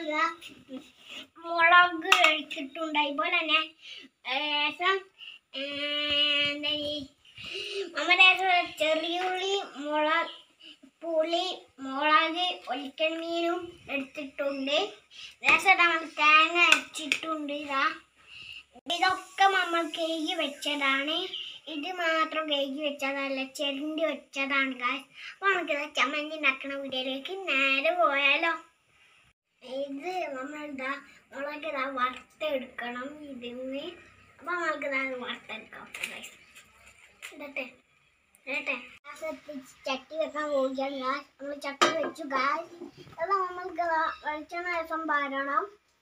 ഇതാ മുളക് കഴിച്ചിട്ടുണ്ട് അതുപോലെ തന്നെ രസം എന്താ നമ്മുടെ ചെറിയ ഉള്ളി മുളക് പുളി മുളക് ഒലിക്കൽ മീനും എടുത്തിട്ടുണ്ട് രസം നമ്മൾ തേങ്ങ അരച്ചിട്ടുണ്ട് ഇതാ ഇതൊക്കെ നമ്മൾ കേക്ക് വെച്ചതാണ് ഇത് മാത്രം കേക്ക് വെച്ചതല്ല ചെരുണ്ടി വെച്ചതാണ് guys. അപ്പൊ നമുക്ക് ചമ്മന്തി ഉണ്ടാക്കുന്ന വീഡിയോയിലേക്ക് നേരെ പോയാലോ ഇത് നമ്മൾ ഇതാ മുളക് ഇതാ വറുത്തെടുക്കണം ഇതിന്ന് അപ്പൊ നമുക്ക് ഇതാ വറുത്തെടുക്കാം guys. ഇടട്ടെ ഇടട്ടെ ചട്ടി വെക്കാൻ പോവുകയാണ് guys. നമ്മൾ ചട്ടി വെച്ചു ഗാസ് അത് നമ്മൾക്ക് ഇതാ വെളിച്ചെണ്ണ രസം പാരണം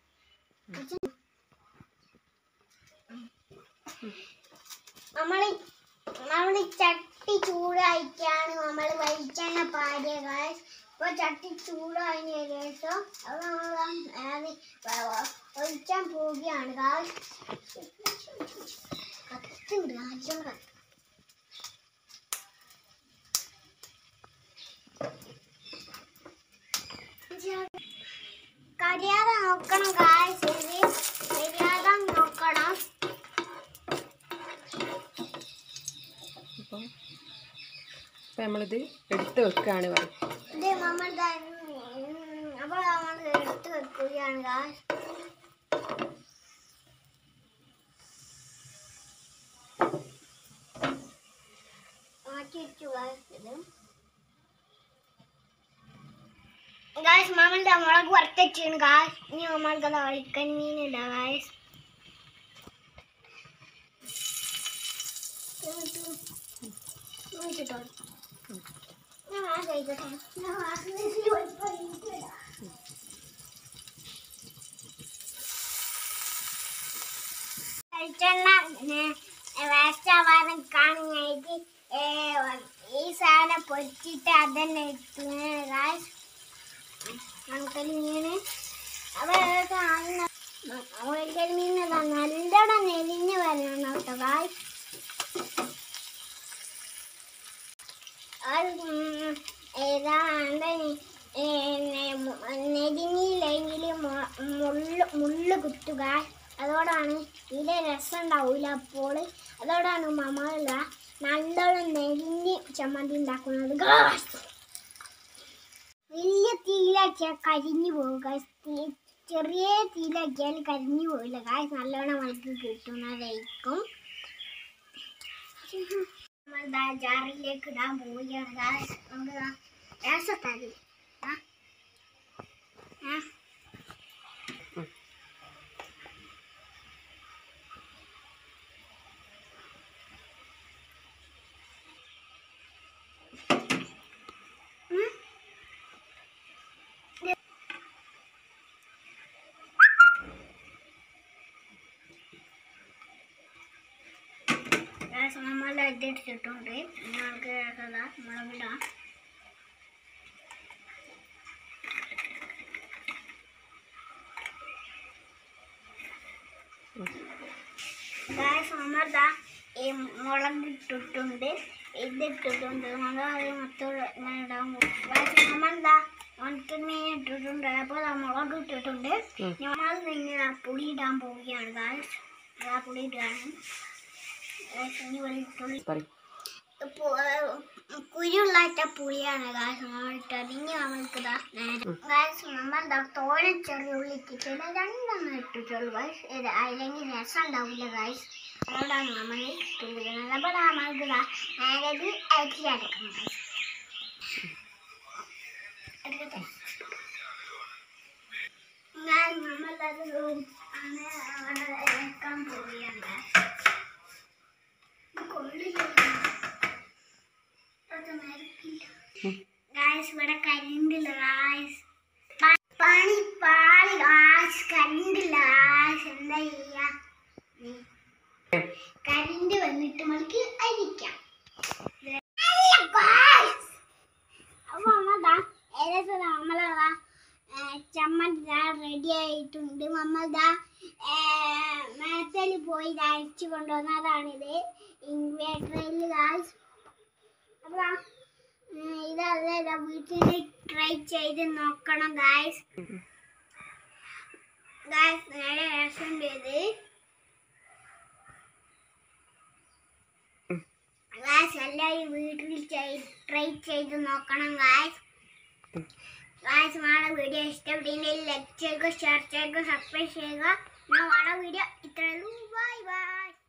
നമ്മൾ നമ്മൾ ചട്ടി ചൂടായിട്ടാണ് നമ്മൾ വെളിച്ചെണ്ണ പാടിയ ഗായ്സ് ഇപ്പൊ ചട്ടി ചൂടായതിനു ശേഷം അത് നമ്മൾ ഒഴിച്ചാൻ പോവുകയാണ് ഗായ്സ് കത്തുണ്ട് നല്ലോണം കത്ത് കരിയാതെ നോക്കണം ഗായ്സ് ഇത് കരിയാതെ നോക്കണം അപ്പോൾ അപ്പോൾ നമ്മളിത് എടുത്ത് വെക്കുകയാണ് പറയും ഇത് നമ്മൾ അപ്പോൾ നമ്മൾ എടുത്ത് വെക്കുകയാണ് ഗായ്സ് മാറ്റി വെച്ചു ഗായ്സ് ഇത് ഗായ്സ് നമ്മളുടെ മുളക് വറുത്തച്ചാണ് ഗായ്സ് ഇനി നമ്മൾക്ക് അത് ഒളിക്കൻ മീനില്ല ഗായ്സ് നോക്കിട്ടോ ഞാൻ ആ കഴിക്കട്ടെ ഞാൻ ആ കഴിക്കട്ടെ വെളിച്ചെണ്ണ വേസ്റ്റ് ആവാതെ കാണുന്നതായിട്ട് ഈ സാധനം പൊരിച്ചിട്ട് അതന്നെ ഇട്ടു നമുക്കൊരു മീന് അപ്പൊ ഒരിക്കൽ മീൻ നല്ലോണം നെരിഞ്ഞ് വരണം കേട്ടോ ഗായ് ഏതാ നെരിഞ്ഞില്ലെങ്കിൽ മുള്ളു മുള്ളു കുത്തുക അതോടാണ് ഇതിലെ രസം ഉണ്ടാവില്ല അപ്പോൾ അതോടാണ് മമ്മ നല്ലോണം നെരിഞ്ഞ് ചമ്മന്തി ഉണ്ടാക്കുന്നത് ഗായ്സ്. വലിയ തീയിലാക്കിയാൽ കരിഞ്ഞു പോകും guys. തീ- ചെറിയ തീയിലാക്കിയാൽ കരിഞ്ഞു പോകില്ല കായ് നല്ലോണം നമുക്ക് കിട്ടുന്നതായിരിക്കും നമ്മൾ ദാ ജാറിലേക്ക് ഇടാൻ പോവുകയാണ് guys. നമുക്ക് ദാ രസത്തരി ആ ആ രസം നമ്മൾ ഇതെടുത്തിട്ടുണ്ട് ഇനി നമുക്ക് രസം മുളകിടാം നമ്മൾതാ ഈ മുളക് ഇട്ടിട്ടുണ്ട് ഇതിട്ടിട്ടുണ്ട് നമ്മൾ അത് മൊത്തം ഇങ്ങനെ ഇടാൻ പോകും നമ്മളെന്താ ഉണക്കമീൻ ഇട്ടിട്ടുണ്ട് അപ്പോൾ ദാ മുളക് ഇട്ടിട്ടുണ്ട് ഉം. നമ്മൾ ഇങ്ങനെ പുളി ഇടാൻ പോവുകയാണ് ഗായ്സ് ആ പുളി ഇടുകയാണ് ഗായ്സ്, ഇനി വെളുത്തുള്ളി പറയും കുരുള്ളാറ്റ പുളിയാണ് ഗായ്സ് നമ്മളിട്ടത് ഇനി നമ്മൾക്ക് ഇതാ നേരെ ഗായ്സ് നമ്മൾ എന്താ തോരൻ ചെറിയ ഉള്ളി ഇട്ടിട്ട് രണ്ടെണ്ണം ഇട്ടിട്ടുള്ളൂ ഗായ്സ് ഇത് അല്ലെങ്കിൽ രസം ഉണ്ടാവില്ല ഗായ്സ് അതുകൊണ്ടാണ് നമ്മൾ ഇട്ടുള്ളത് അപ്പോൾ നമ്മൾക്ക് ഇതാ നേരെ ഇത് അരിച്ചെടുക്കണം ഗായ്സ് എടുക്കട്ടെ ഗായ്സ് നമ്മളത് അങ്ങനെ അവിടെ ഇറക്കാൻ പോവുകയാണ് ഗായ്സ് കൊള്ളില്ല ഗായ്സ് ഇവിടെ കരണ്ടില്ല ഗായ്സ് പണി പാളി ഗായ്സ് കരണ്ടില്ല ഗായ്സ് എന്താ ചെയ്യാ ഉം. കരണ്ട് വന്നിട്ട് നമുക്ക് അരിക്കാം അല്ല ഗായ്സ് അപ്പൊ നമ്മതാ ഏകദേശം നമ്മളതാ ചമ്മന്തി റെഡി ആയിട്ടുണ്ട് നമ്മൾതാ മേത്തൽ പോയി ഇത് അയച്ചു കൊണ്ടുവന്നതാണിത് ഇൻവേർട്ടറിൽ ഗായ്സ് അപ്പൊ ഇതല്ല വീട്ടിൽ ട്രൈ ചെയ്ത് നോക്കണം ഗായ്സ് ഗായ്സ് നേരെ രസമുണ്ട് ഇത് ഗായ്സ് എല്ലാവരും വീട്ടിൽ ട്രൈ ചെയ്ത് നോക്കണം ഗായ്സ് ഗായ്സ് നാളെ വീഡിയോ ഇഷ്ടപ്പെട്ടെങ്കിൽ ലൈക്ക് ചെയ്യുക ഷെയർ ചെയ്യുക സബ്സ്ക്രൈബ് ചെയ്യുക നാളെ വീഡിയോ ഇത്രയുള്ളൂ ബൈ ബൈ